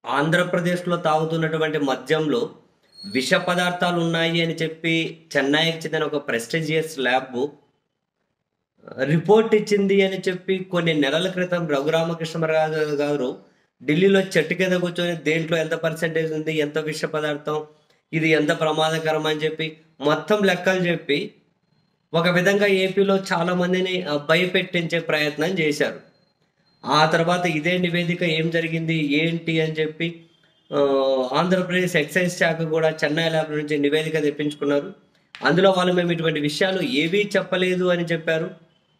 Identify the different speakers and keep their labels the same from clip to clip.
Speaker 1: ఆంధ్రప్రదేశ్లో తాగుతున్నటువంటి మద్యంలో విష పదార్థాలు ఉన్నాయి అని చెప్పి చెన్నైకి చెందిన ఒక ప్రెస్టీజియస్ ల్యాబ్ రిపోర్ట్ ఇచ్చింది అని చెప్పి కొన్ని నెలల క్రితం రఘురామకృష్ణరాజు గారు ఢిల్లీలో చెట్టు కింద కూర్చొని దేంట్లో ఎంత పర్సెంటేజ్ ఉంది ఎంత విష పదార్థం ఇది ఎంత ప్రమాదకరం అని చెప్పి మొత్తం లెక్కలు చెప్పి ఒక విధంగా ఏపీలో చాలా మందిని ఆ, భయపెట్టించే ప్రయత్నం చేశారు ఆ తర్వాత ఇదే నివేదిక ఏం జరిగింది ఏంటి అని చెప్పి ఆ, ఆంధ్రప్రదేశ్ ఎక్సైజ్ శాఖ కూడా చెన్నై ల్యాబ్ నుంచి నివేదిక తెప్పించుకున్నారు అందులో వాళ్ళు మేము ఇటువంటి విషయాలు ఏవీ చెప్పలేదు అని చెప్పారు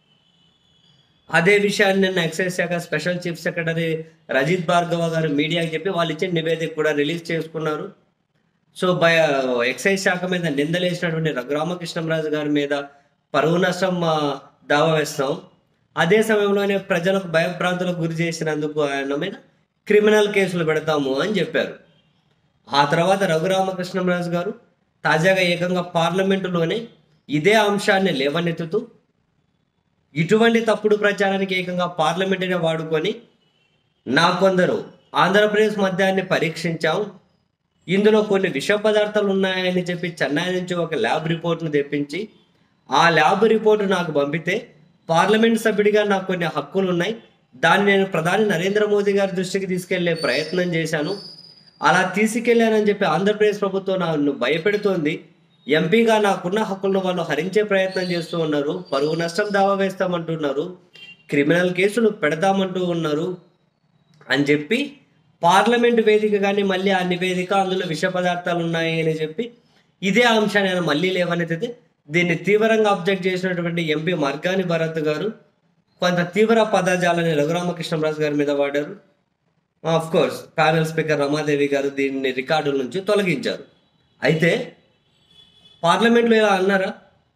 Speaker 1: అదే విషయాన్ని నిన్న ఎక్సైజ్ శాఖ special chief secretary Rajat Bhargava గారు మీడియాకి చెప్పి వాళ్ళు ఇచ్చిన నివేదిక కూడా రిలీజ్ చేసుకున్నారు సో బయ ఎక్సైజ్ శాఖ మీద నిందలేసినటువంటి రఘురామకృష్ణరాజు గారి మీద పరువు నష్టం ఆ, దావా వేస్తాం అదే సమయంలోనే ప్రజలకు భయభ్రాంతులకు గురి చేసినందుకు ఆయన మీద క్రిమినల్ కేసులు పెడతాము అని చెప్పారు ఆ తర్వాత రఘురామకృష్ణరాజు గారు తాజాగా ఏకంగా పార్లమెంటులోనే ఇదే అంశాన్ని లేవనెత్తుతూ ఇటువంటి తప్పుడు ప్రచారానికి ఏకంగా పార్లమెంటునే వాడుకొని నా కొందరు ఆంధ్రప్రదేశ్ మద్యాన్ని పరీక్షించాం ఇందులో కొన్ని విష పదార్థాలు ఉన్నాయని చెప్పి చెన్నై నుంచి ఒక ల్యాబ్ రిపోర్ట్ను తెప్పించి ఆ ల్యాబ్ రిపోర్టు నాకు పంపితే పార్లమెంట్ సభ్యుడిగా నాకు కొన్ని హక్కులు ఉన్నాయి దాన్ని నేను ప్రధాని నరేంద్ర మోదీ గారి దృష్టికి తీసుకెళ్లే ప్రయత్నం చేశాను అలా తీసుకెళ్లానని చెప్పి ఆంధ్రప్రదేశ్ ప్రభుత్వం నన్ను భయపెడుతోంది ఎంపీగా నాకున్న హక్కులను వాళ్ళు హరించే ప్రయత్నం చేస్తూ ఉన్నారు పరువు నష్టం దావా వేస్తామంటున్నారు క్రిమినల్ కేసులు పెడతామంటూ ఉన్నారు అని చెప్పి పార్లమెంట్ వేదిక కానీ మళ్ళీ ఆ నివేదిక అందులో విష పదార్థాలు ఉన్నాయి అని చెప్పి ఇదే అంశాన్ని ఆయన మళ్ళీ లేవనెత్తితే దీన్ని తీవ్రంగా అబ్జెక్ట్ చేసినటువంటి ఎంపీ మార్గాని భరత్ గారు కొంత తీవ్ర పదజాలని రఘురామకృష్ణరాజు గారి మీద వాడారు of course panel speaker Ramadevi గారు దీన్ని రికార్డుల నుంచి తొలగించారు అయితే పార్లమెంట్లో ఇలా అన్నారా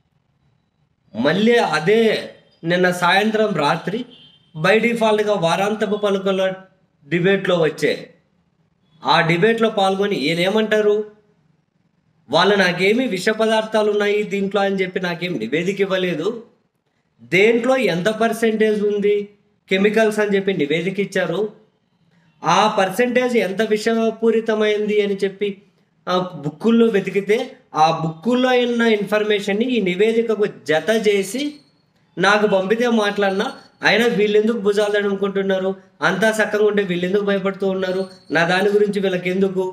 Speaker 1: మళ్ళీ అదే నిన్న సాయంత్రం రాత్రి బై డిఫాల్ట్గా వారాంతపు పలుకుల డిబేట్లో వచ్చే ఆ డిబేట్లో పాల్గొని ఈయనేమంటారు వాళ్ళు నాకేమి విష పదార్థాలు ఉన్నాయి దీంట్లో అని చెప్పి నాకేం నివేదిక ఇవ్వలేదు దేంట్లో ఎంత పర్సెంటేజ్ ఉంది కెమికల్స్ అని చెప్పి నివేదిక ఇచ్చారు ఆ పర్సెంటేజ్ ఎంత విషపూరితమైంది అని చెప్పి ఆ బుక్కుల్లో వెతికితే ఆ బుక్కుల్లో ఉన్న ఇన్ఫర్మేషన్ని ఈ నివేదికకు జత చేసి నాకు పంపితే మాట్లాడినా అయినా వీళ్ళెందుకు భుజాలు అనుకుంటున్నారు అంతా చక్కగా ఉంటే వీళ్ళెందుకు భయపడుతూ ఉన్నారు నా దాని గురించి వీళ్ళకి ఎందుకు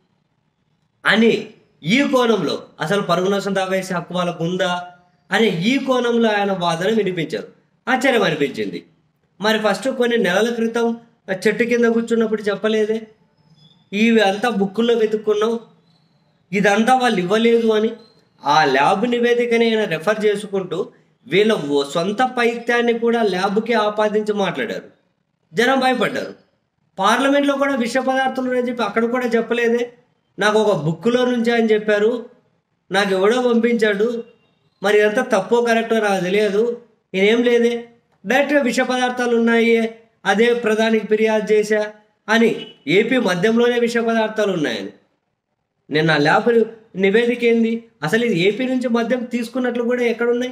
Speaker 1: అని ఈ కోణంలో అసలు పరుగు నష్టం దావేసే హక్కు వాళ్ళకు ఉందా అని ఈ కోణంలో ఆయన వాదన వినిపించారు ఆశ్చర్యం అనిపించింది మరి ఫస్ట్ కొన్ని నెలల క్రితం ఆ చెట్టు కింద కూర్చున్నప్పుడు చెప్పలేదే ఇవి అంతా బుక్కుల్లో వెతుక్కున్నాం ఇదంతా వాళ్ళు ఇవ్వలేదు అని ఆ ల్యాబ్ నివేదికని ఆయన రెఫర్ చేసుకుంటూ వీళ్ళ ఓ- సొంత పైత్యాన్ని కూడా ల్యాబ్కి ఆపాదించి మాట్లాడారు జనం భయపడ్డారు పార్లమెంట్లో కూడా విష పదార్థాలు అని చెప్పి అక్కడ కూడా చెప్పలేదే నాకు ఒక బుక్లో నుంచి అని చెప్పారు నాకు ఎవడో పంపించాడు మరి ఎంత తప్పో కరెక్టో నాకు తెలియదు నేనేం లేదే డైరెక్ట్గా విష పదార్థాలు ఉన్నాయి అదే ప్రధానికి ఫిర్యాదు చేశా అని ఏపీ మద్యంలోనే విష పదార్థాలు ఉన్నాయని నిన్న ల్యాబ్ నివేదిక ఏంది అసలు ఇది ఏపీ నుంచి మద్యం తీసుకున్నట్లు కూడా ఎక్కడున్నాయి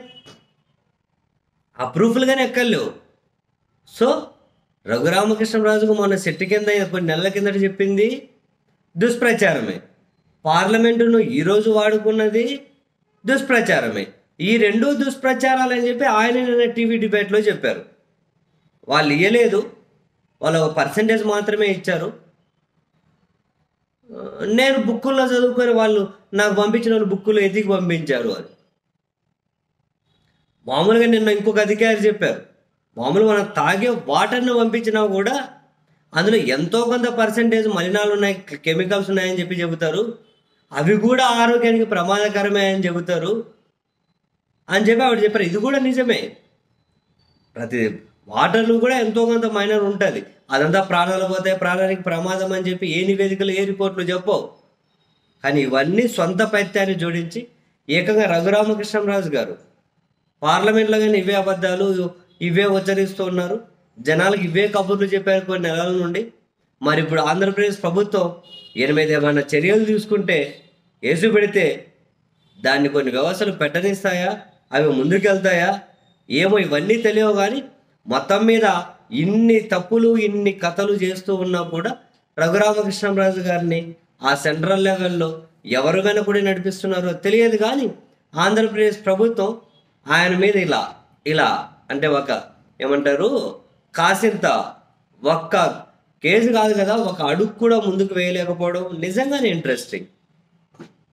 Speaker 1: ఆ ప్రూఫ్లుగానే ఎక్కర్లేవు సో రఘురామకృష్ణరాజుకు మొన్న చెట్టు కింద కొన్ని నెలల కిందట చెప్పింది దుష్ప్రచారమే పార్లమెంటును ఈరోజు వాడుకున్నది దుష్ప్రచారమే ఈ రెండు దుష్ప్రచారాలు అని చెప్పి ఆయన నిన్న టీవీ డిబేట్లో చెప్పారు వాళ్ళు ఇయ్యలేదు వాళ్ళు ఒక పర్సంటేజ్ మాత్రమే ఇచ్చారు ఆ, నేను బుక్కుల్లో చదువుకొని వాళ్ళు నాకు పంపించిన వాళ్ళు బుక్కులు ఎదిగి పంపించారు అని మామూలుగా నిన్న ఇంకొక అధికారి చెప్పారు మామూలుగా మనం తాగే వాటర్ని పంపించినా కూడా అందులో ఎంతో కొంత పర్సంటేజ్ మలినాలు ఉన్నాయి కెమికల్స్ ఉన్నాయని చెప్పి చెబుతారు అవి కూడా ఆరోగ్యానికి ప్రమాదకరమే అని చెబుతారు అని చెప్పి ఆవిడ చెప్పారు ఇది కూడా నిజమే ప్రతి వాటర్లో కూడా ఎంతో కొంత మైనర్ ఉంటుంది అదంతా ప్రాణాలు పోతాయి ప్రాణానికి ప్రమాదం అని చెప్పి ఏ నివేదికలు ఏ రిపోర్ట్లు చెప్పవు కానీ ఇవన్నీ సొంత పైత్యాన్ని జోడించి ఏకంగా రఘురామకృష్ణరాజు గారు పార్లమెంట్లో కానీ ఇవే అబద్ధాలు ఇవే ఉచ్చరిస్తూ ఉన్నారు జనాలకు ఇవే కబుర్లు చెప్పారు కొన్ని నెలల నుండి మరి ఇప్పుడు ఆంధ్రప్రదేశ్ ప్రభుత్వం ఎనిమిది ఏమైనా చర్యలు తీసుకుంటే వేసి పెడితే దాన్ని కొన్ని వ్యవస్థలు పెట్టనిస్తాయా అవి ముందుకెళ్తాయా ఏమో ఇవన్నీ తెలియవు కానీ మొత్తం మీద ఇన్ని తప్పులు ఇన్ని కథలు చేస్తూ ఉన్నా కూడా రఘురామకృష్ణరాజు గారిని ఆ సెంట్రల్ లెవెల్లో ఎవరు వెనకుడి నడిపిస్తున్నారో తెలియదు కానీ ఆంధ్రప్రదేశ్ ప్రభుత్వం ఆయన మీద ఇలా ఇలా అంటే ఒక ఏమంటారు కాసింత ఒక్క కేసు కాదు కదా ఒక అడుగు కూడా ముందుకు వేయలేకపోవడం నిజంగానే ఇంట్రెస్టింగ్